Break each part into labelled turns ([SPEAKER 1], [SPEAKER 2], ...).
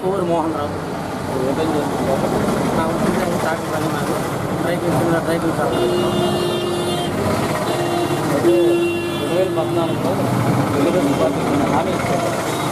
[SPEAKER 1] పువ్వురు మోహన్ రావు
[SPEAKER 2] ఏ పని చేస్తుంటారు
[SPEAKER 1] నా ఉద్యోగం ట్రాక్టర్ పని నాకు డ్రైవింగ్ చిన్న డ్రైవింగ్ షాప్
[SPEAKER 2] అయితే రెండు వేల పద్నాలుగులో తెలుగుదేశం పార్టీ కొన్ని హామీ ఇచ్చారు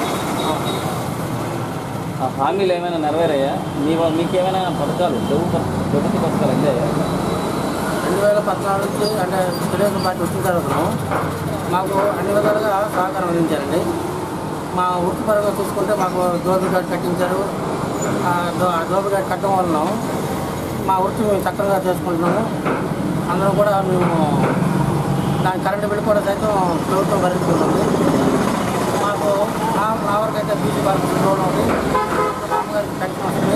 [SPEAKER 2] ఆ హామీలు ఏమైనా నెరవేరాయా మీ వా- మీకేమైనా పథకాలు ప్రభుత్వ ప్రభుత్వ పథకాలు అందాయా
[SPEAKER 1] రెండు వేల పద్నాలుగుకి అంటే తెలుగుదేశం పార్టీ వచ్చిన తర్వాత మాకు అన్ని విధాలుగా సహకారం అందించారండి మా వృత్తిపరంగా చూసుకుంటే మాకు దోబి గార్డ్ కట్టించారు ఆ దో- ఆ దోబి గార్డ్ కట్టడం వలన మా వృత్తి మేము చక్కగా చేసుకుంటున్నాము అందరూ కూడా మేము దాని కరెంటు బిల్ కూడా సైతం ప్రభుత్వం భరిస్తుంది మాకు నా నా వరకు అయితే బీసీ బాలకృష్ణ లోన్ ఉంది మా అమ్మగారికి పెన్షన్ వస్తుంది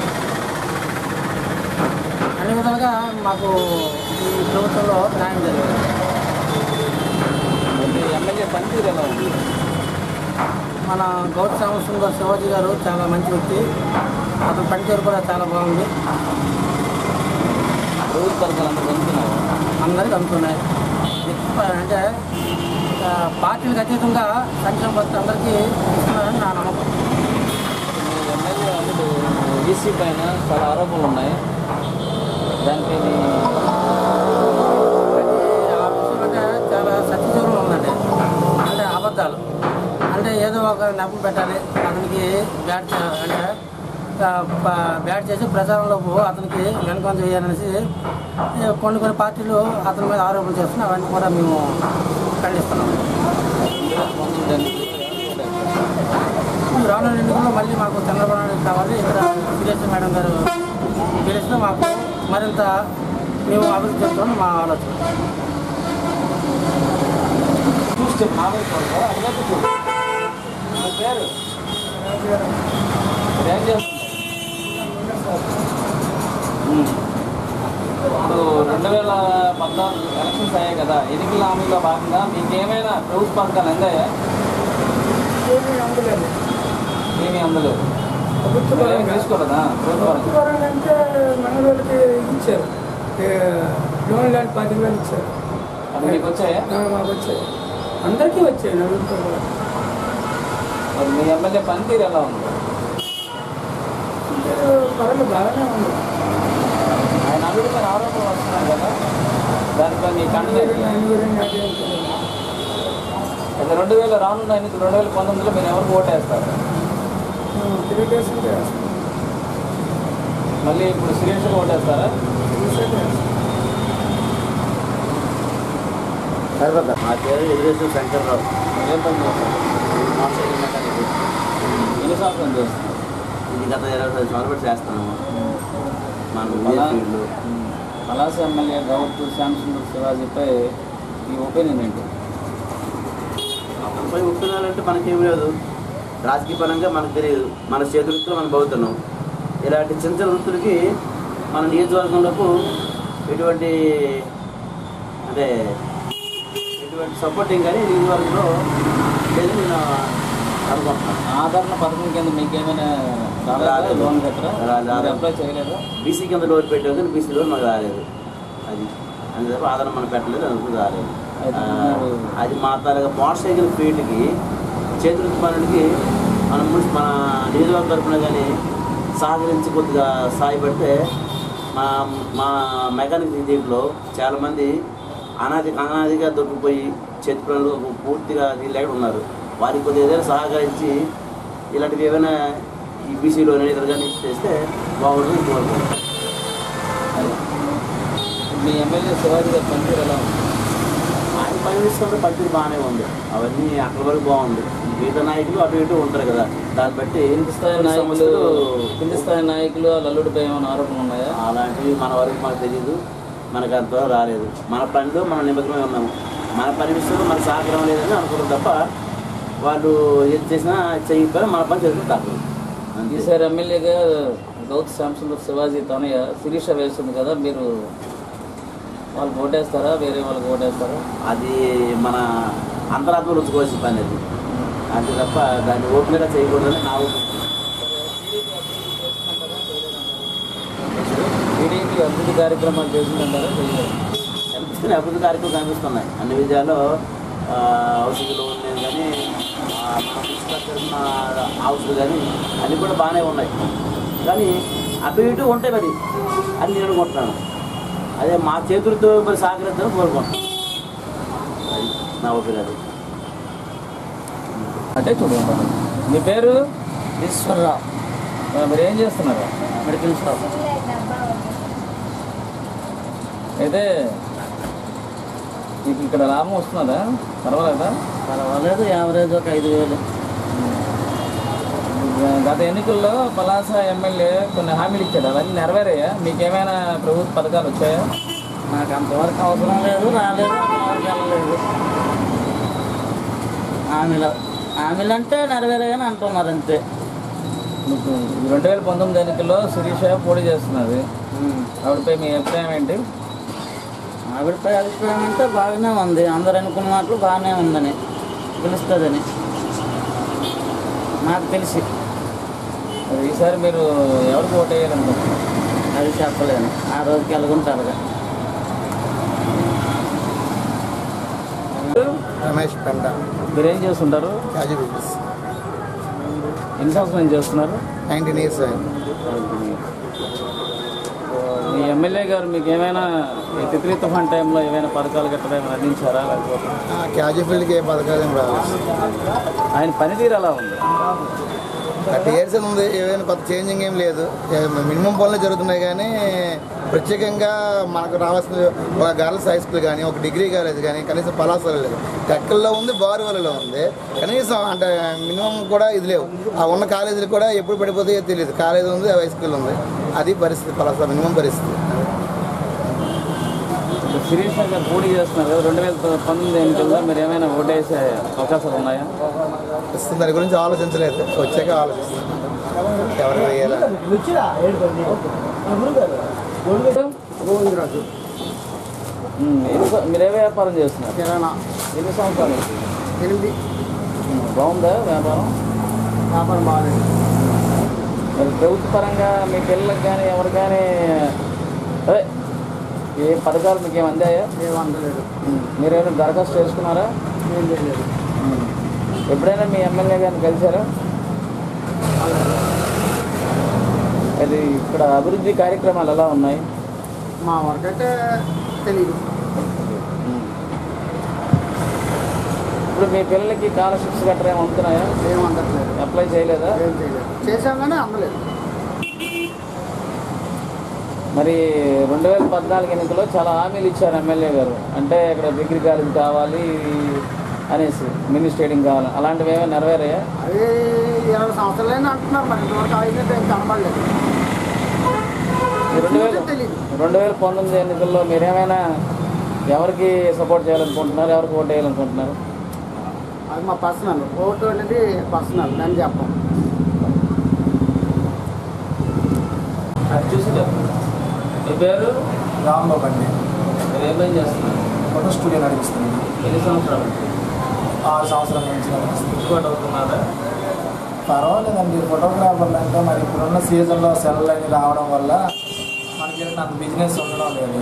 [SPEAKER 1] అన్ని విధాలుగా మాకు ఈ ప్రభుత్వంలో న్యాయం జరిగింది
[SPEAKER 2] మీ ఎమ్మెల్యే పనితీరు ఎలా ఉంది
[SPEAKER 1] మన గౌతమ శ్యామసుందర్ శివాజీ గారు చాలా మంచి వ్యక్తి అతని పనితీరు కూడా చాలా బాగుంది
[SPEAKER 2] ప్రభుత్వ పథకాలు అందరూ పొందుతున్నారు
[SPEAKER 1] అందరికీ అందుతున్నాయి ఎక్కువ అంటే ఆ, పార్టీలకు అతీతంగా సంక్షేమ పథకం అందరికీ ఇస్తున్నారని నా నమ్మకం
[SPEAKER 2] మీ ఎమ్మెల్యే అల్లుడు ఈసీ పైన చాలా ఆరోపణలు ఉన్నాయి దానికి మీ
[SPEAKER 1] అది ఆ విషయం అంటే చాలా సత్యజీవనం ఉందండి అంటే అబద్ధాలు అంటే ఏదో ఒక నెపం పెట్టాలి అతనికి బ్యాట్ చే- అంటే ఆ, ప- బ్యాట్ చేసి ప్రచారంలోపు అతనికి వెనుకొంత వేయాలనేసి ఏ, కొన్ని కొన్ని పార్టీలు అతని మీద ఆరోపణలు చేస్తున్నాయి అవన్నీ కూడా మేము ఖండిస్తున్నాం
[SPEAKER 2] దానికి
[SPEAKER 1] ఈ రానున్న ఎన్నికల్లో మళ్ళీ మాకు చంద్రబాబు నాయుడు కావాలి ఇక్కడ సురేష్ మేడం గారు గెలిస్తే మాకు మరింత మేము అభివృద్ధి చేస్తామని మా ఆలోచన
[SPEAKER 2] చూస్తే మామూలు చూడరా? అటువైపు చూడు. మీ పేరు మీరు ఏం చేస్తున్నారు ఉమ్. ఇప్పుడు రెండు వేల పద్నాలుగు ఎలక్షన్స్ అయ్యాయి కదా ఎన్నికల హామీలో భాగంగా మీకు ఏమైనా ప్రభుత్వ పథకాలు అందాయా ఏమీ అందలేదు మీరు ఏమీ తీసుకోలేదా ప్రభుత్వ పథకం?
[SPEAKER 3] పరంగా అంటే మనోళ్ళకి ఇచ్చారు ఏ, లోన్ లాంటి పది వేలు ఇచ్చారు
[SPEAKER 2] అది మీకు వచ్చాయా
[SPEAKER 3] ఆ, మాకు వచ్చాయి అందరికీ వచ్చాయి నలుగురితో కూడా
[SPEAKER 2] మరి మీ ఎమ్మెల్యే పనితీరు ఎలా ఉంది
[SPEAKER 3] అంటే పరంగా బాగానే ఉంది
[SPEAKER 2] ఆయన అభివృద్ధి మీద ఆరోపణలు వస్తున్నాయి కదా దానిపై మీ కంటెంట్
[SPEAKER 3] ఆయన గురించి అదేం తెలియదు.
[SPEAKER 2] అది రెండు వేల రానున్న ఎన్నికలు రెండు వేల పంతొమ్మిదిలో మీరు ఎవరికి ఓటేస్తారు
[SPEAKER 3] ఆ, తెలుగుదేశం చేస్తాం.
[SPEAKER 2] మళ్ళీ ఇప్పుడు సురేష్కి ఓటేస్తారా
[SPEAKER 3] తెలుగుదేశం చేస్తాం.
[SPEAKER 4] నా పేరు ఎదురేశ్వర శంకర్రావు
[SPEAKER 2] ఏం పని చేస్తారు
[SPEAKER 4] మోటార్ సైకిల్ మెకానిక్
[SPEAKER 2] ఎన్ని సంవత్సరాలు చేస్తున్నారు
[SPEAKER 4] ఇది గత ఇరవై ఐదు సంవత్సరాలు బట్టి చేస్తాను మన
[SPEAKER 2] అలా
[SPEAKER 4] ఫీల్డ్లో
[SPEAKER 2] పలాస ఎమ్మెల్యే గౌతు శ్యామసుందర్ శివాజీపై ఈ ఒపీనియన్ ఏంటి
[SPEAKER 4] అతనిపై ఒప్పుకోవాలంటే మనకేం లేదు రాజకీయ పరంగా మనకు తెలియదు మన చేతి వృత్తులు మనం బతుకుతున్నాం ఇలాంటి చిన్న చిన్న వృత్తులకి మన నియోజకవర్గంలోకి ఎటువంటి అంటే ఎటువంటి సపోర్టింగ్ కానీ నియోజకవర్గంలో లేదు నేను అనుకుంటున్నాను
[SPEAKER 2] ఆదరణ పథకం కింద మీకు ఏమైనా రాలేదా
[SPEAKER 4] రాలేదు.
[SPEAKER 2] లోన్ గట్రా
[SPEAKER 4] రాలేదు.
[SPEAKER 2] మీరు అప్లై చేయలేదా
[SPEAKER 4] బీసీ కింద లోన్ పెట్టాం కానీ బీసీ లోన్ మనకు రాలేదు అది అందుకే ఆధారం మనం పెట్టలేదు అందుకు రాలేదు
[SPEAKER 2] అయితే
[SPEAKER 4] ఆ,
[SPEAKER 2] మీరు-
[SPEAKER 4] అది మా తరగా మోటార్ సైకిల్ ఫీల్డ్కి చేతులు పనులకి మన మున్సి మన నియోజకవర్గ తరఫున కానీ సహకరించి కొద్దిగా సాయపడితే మా మా మెకానిక్ దీంట్లో చాలామంది అనాది అనాదిగా దొరికిపోయి చేతి పనులు పూర్తిగా లేకుండా ఉన్నారు వారికి కొద్దిగా ఏదైనా సహకరించి ఇలాంటివి ఏమైనా ఈ బీసీలో ఇతర కానీ చేస్తే బాగుంటుంది కోరుకుంటున్నాను
[SPEAKER 2] అది. మీ ఎమ్మెల్యే శివాజీ గారి పనితీరు ఎలా ఉంది
[SPEAKER 4] ఆయన పని తీసుకుంటే పద్ధతి బాగానే ఉంది అవన్నీ అక్కడ వరకు బాగుంది మిగతా నాయకులు అటు ఇటు ఉంటారు కదా దాన్ని బట్టి
[SPEAKER 2] కింది స్థాయి
[SPEAKER 4] కొన్ని
[SPEAKER 2] నాయకులు
[SPEAKER 4] సమస్యలు
[SPEAKER 2] కింది స్థాయి నాయకులు ఆ లల్లుడిపై ఏమైనా ఆరోపణలు ఉన్నాయా
[SPEAKER 4] అలాంటివి మన వరకు మనకు తెలియదు మనకు అంత రాలేదు మన పనిలో మనం నిమగ్నమై ఉన్నాము మన పని విషయంలో మన సహకారం లేదని అనుకున్నాం తప్ప వాళ్ళు ఏది చేసినా చేయకపోయినా మన పని చేసుకుని తప్పదు అంతే
[SPEAKER 2] ఈసారి ఎమ్మెల్యేగా గౌత్ శ్యామసుందర్ శివాజీ తనయ్య శిరీష వేస్తుంది కదా మీరు వాళ్ళకి ఓటేస్తారా వేరే వాళ్ళకి ఓటేస్తారా
[SPEAKER 4] అది మన అంతరాత్మలు ఉంచుకోవాల్సిన పని అది అంతే తప్ప దాన్ని ఓపెన్గా చేయకూడదని నా ఒపీనియన్
[SPEAKER 2] టీడీపీ అభివృద్ధి కార్యక్రమాలు చేసిందంటారా చేయలేదు
[SPEAKER 4] కనిపిస్తున్నాయి అభివృద్ధి కార్యక్రమాలు కనిపిస్తున్నాయి అన్ని విజయాల్లో హౌసింగ్ లోన్ లేదు కానీ మా హౌస్లు కానీ అన్నీ కూడా బాగానే ఉన్నాయి కానీ అటు ఇటు ఉంటాయి మరి అని నేను అనుకుంటున్నాను అదే మా చేతులతో మరి సహకరిద్దామని కోరుకుంటున్నాను అది నా ఒపీనియన్
[SPEAKER 2] అంటే చూడండి మీ పేరు
[SPEAKER 1] ఈశ్వరరావు
[SPEAKER 2] ఆ, మీరు ఏం చేస్తున్నారు
[SPEAKER 1] మెడికల్ షాప్
[SPEAKER 2] అయితే మీకు ఇక్కడ లాభం వస్తున్నదా పర్వాలేదా
[SPEAKER 1] పర్వాలేదు యావరేజ్ ఒక ఐదు వేలు
[SPEAKER 2] గత ఎన్నికల్లో పలాస ఎమ్మెల్యే కొన్ని హామీలు ఇచ్చాడు అవన్నీ నెరవేరాయా మీకు ఏమైనా ప్రభుత్వ పథకాలు వచ్చాయా
[SPEAKER 1] నాకు అంతవరకు అవసరం లేదు రాలేదు అంతవరకు వెళ్ళలేదు హామీలు హామీలు అంటే నెరవేరగానే అంటున్నారు అంతే
[SPEAKER 2] మీకు రెండు వేల పంతొమ్మిది ఎన్నికల్లో శిరీష పోటీ చేస్తున్నది ఆవిడపై మీ అభిప్రాయం ఏంటి
[SPEAKER 1] ఆవిడపై అభిప్రాయం అంటే బాగానే ఉంది అందరు అనుకున్న మాటలు బాగానే ఉందని పిలుస్తుందని నాకు తెలిసి
[SPEAKER 2] మరి ఈసారి మీరు ఎవరికి ఓటు వేయాలనుకుంటున్నారు
[SPEAKER 1] అది చెప్పలేను ఆ రోజుకి వెళ్ళకుంటారుగా
[SPEAKER 3] రమేష్ పెంట
[SPEAKER 2] మీరు ఏం చేస్తుంటారు
[SPEAKER 3] క్యాజు బిజినెస్
[SPEAKER 2] ఎన్ని సంవత్సరాలు ఏం చేస్తున్నారు
[SPEAKER 3] నైన్టీన్ ఇయర్స్
[SPEAKER 2] మీ ఎమ్మెల్యే గారు మీకు ఏమైనా ఈ తిత్లీ తుఫాన్ టైంలో ఏమైనా పథకాలు గట్రా ఏమైనా అందించారా లేకపోతే
[SPEAKER 3] క్యాజు ఫీల్డ్కి ఏ పథకాలు ఏం రావాలి
[SPEAKER 2] ఆయన పనితీరు ఎలా ఉంది
[SPEAKER 3] థర్టీ ఇయర్స్ ఉంది ఏమైనా కొత్త చేంజింగ్ ఏం లేదు మినిమం పనులు జరుగుతున్నాయి కానీ ప్రత్యేకంగా మనకు రావాల్సిన ఒక గర్ల్స్ హై స్కూల్ కానీ ఒక డిగ్రీ కాలేజ్ కానీ కనీసం పలాసలు లేదు టెక్కల్లో ఉంది బారువలలో ఉంది కనీసం అంటే మినిమం కూడా ఇది లేవు ఆ ఉన్న కాలేజీలు కూడా ఎప్పుడు పడిపోతాయో తెలియదు కాలేజ్ ఉంది హై స్కూల్ ఉంది అది పరిస్థితి పలాస మినిమం పరిస్థితి
[SPEAKER 2] ఇప్పుడు శిరీష్ గారు పోటీ చేస్తున్నారు కదా, రెండు వేల పంతొమ్మిది ఎన్నికల్లో మీరు ఏమైనా ఓటేసే అవకాశాలు ఉన్నాయా
[SPEAKER 3] ప్రస్తుతం దాని గురించి ఆలోచించలేదు వచ్చాక ఆలోచిస్తాను ఎవరికి వేయాలి
[SPEAKER 1] గోవిందరాజు
[SPEAKER 2] ఉమ్, ఎన్ని సం- మీరు ఏ వ్యాపారం చేస్తున్నారు
[SPEAKER 1] కిరాణా
[SPEAKER 2] ఎన్ని సంవత్సరాలు
[SPEAKER 1] ఎనిమిది
[SPEAKER 2] ఉమ్, బాగుందా వ్యాపారం
[SPEAKER 1] వ్యాపారం బాగాలేదు
[SPEAKER 2] మరి ప్రభుత్వ పరంగా మీ పిల్లలకు కానీ ఎవరు కానీ అదే ఏ పథకాలు మీకు ఏమి అందాయా
[SPEAKER 1] ఏం అందలేదు
[SPEAKER 2] ఉమ్, మీరేమైనా దరఖాస్తు చేసుకున్నారా
[SPEAKER 1] ఏం చేయలేదు
[SPEAKER 2] ఉమ్. ఎప్పుడైనా మీ ఎమ్మెల్యే గారిని కలిసారా అది ఇక్కడ అభివృద్ధి కార్యక్రమాలు ఎలా ఉన్నాయి
[SPEAKER 1] మా వరకైతే తెలియదు
[SPEAKER 2] ఇప్పుడు మీ పిల్లలకి స్కాలర్షిప్స్ గట్రా ఏమి అందుతున్నాయా
[SPEAKER 1] ఏం అందట్లేదు
[SPEAKER 2] అప్లై చేయలేదా
[SPEAKER 1] ఏం చేయలేదు చేసాం కానీ అందలేదు
[SPEAKER 2] మరి రెండు వేల పద్నాలుగు ఎన్నికల్లో చాలా హామీలు ఇచ్చారు ఎమ్మెల్యే గారు అంటే ఇక్కడ డిగ్రీ కాలేజ్ కావాలి అనేసి మినీ స్టేడియం కావాలి అలాంటివి ఏమైనా నెరవేరాయా
[SPEAKER 1] అది ఇరవై సంవత్సరాలైనా అంటున్నారు మరి ఇంతవరకు అయితే ఏం కనబడలేదు
[SPEAKER 2] ఈ రెండు వేల
[SPEAKER 1] తెలియదు
[SPEAKER 2] రెండు వేల పంతొమ్మిది ఎన్నికల్లో మీరేమైనా ఎవరికి సపోర్ట్ చేయాలనుకుంటున్నారు ఎవరికి ఓట్ వేయాలనుకుంటున్నారు
[SPEAKER 1] అది మా పర్సనల్ ఓటు అనేది పర్సనల్ నేను చెప్పం
[SPEAKER 2] అది చూసి చెప్పండి మీ పేరు
[SPEAKER 3] రాంబాబు అండి
[SPEAKER 2] మీరు ఏం పని చేస్తున్నారు
[SPEAKER 3] ఫోటో స్టూడియో నడిపిస్తున్నాను
[SPEAKER 2] ఎన్ని సంవత్సరాలు
[SPEAKER 3] ఆరు సంవత్సరాల నుంచి నడిపిస్తున్నాను
[SPEAKER 2] ఎక్స్పర్ట్ అవుతున్నారా
[SPEAKER 3] పర్వాలేదండి ఫోటోగ్రాఫర్లు అంటే మరి ఇప్పుడున్న సీజన్లో సెలవులు అన్ని రావడం వల్ల మనకి అంత బిజినెస్ ఉండడం లేదు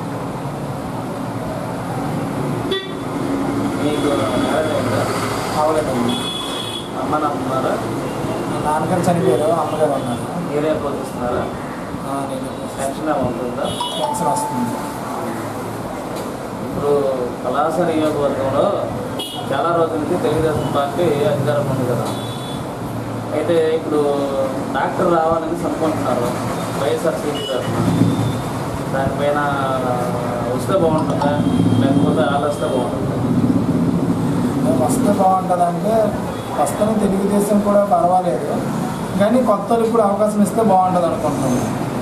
[SPEAKER 2] మీకు మ్యారేజ్ అయిందా
[SPEAKER 3] అవలేదండి
[SPEAKER 2] అమ్మ నాన్న ఉన్నారా
[SPEAKER 3] మా నాన్నగారు చనిపోయారు అమ్మగారు ఉన్నారు
[SPEAKER 2] మీరే పోతున్నారా
[SPEAKER 3] ఆ, నేను
[SPEAKER 2] టెన్షన్ ఉంటుందా
[SPEAKER 3] టెన్షన్ వస్తుంది
[SPEAKER 2] ఇప్పుడు కళాశ నియోజకవర్గంలో చాలా రోజుల నుంచి తెలుగుదేశం పార్టీ అధికారం ఉంది కదా అయితే ఇప్పుడు డాక్టర్ రావాలని అనుకుంటున్నారు వైఎస్ఆర్సీపీ తరఫున దానిపైన వస్తే బాగుంటుందా లేకపోతే వాళ్ళు వస్తే బాగుంటుందా
[SPEAKER 3] మేము వస్తే బాగుంటుందంటే ప్రస్తుతం తెలుగుదేశం కూడా పర్వాలేదు కానీ కొత్త వాళ్ళకి కూడా అవకాశం ఇస్తే బాగుంటుంది అనుకుంటున్నాను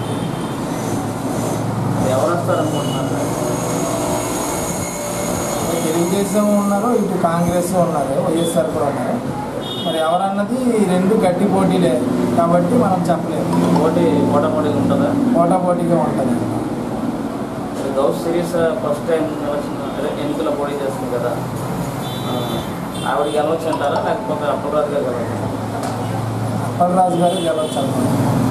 [SPEAKER 2] ఎవరు వస్తారనుకుంటున్నారు
[SPEAKER 3] తెలుగుదేశం ఉన్నారు ఇటు కాంగ్రెస్ ఉన్నారు వైఎస్ఆర్ కూడా ఉన్నారు మరి ఎవరన్నది ఈ రెండు గట్టి పోటీలే కాబట్టి మనం చెప్పలేము
[SPEAKER 2] పోటీ పోటాపోటీ ఉంటుందా
[SPEAKER 3] పోటా పోటీగా ఉంటుంది
[SPEAKER 2] మరి గౌస్ సిరీస్ ఫస్ట్ టైం ఎలక్షన్ అదే ఎన్నికల్లో పోటీ చేస్తుంది కదా ఆ, ఆవిడ గెలవచ్చు అంటారా లేకపోతే అప్పటిరాజు గారు గెలవచ్చు
[SPEAKER 3] అప్పలరాజు గారు గెలవచ్చు అనుకుంటున్నాను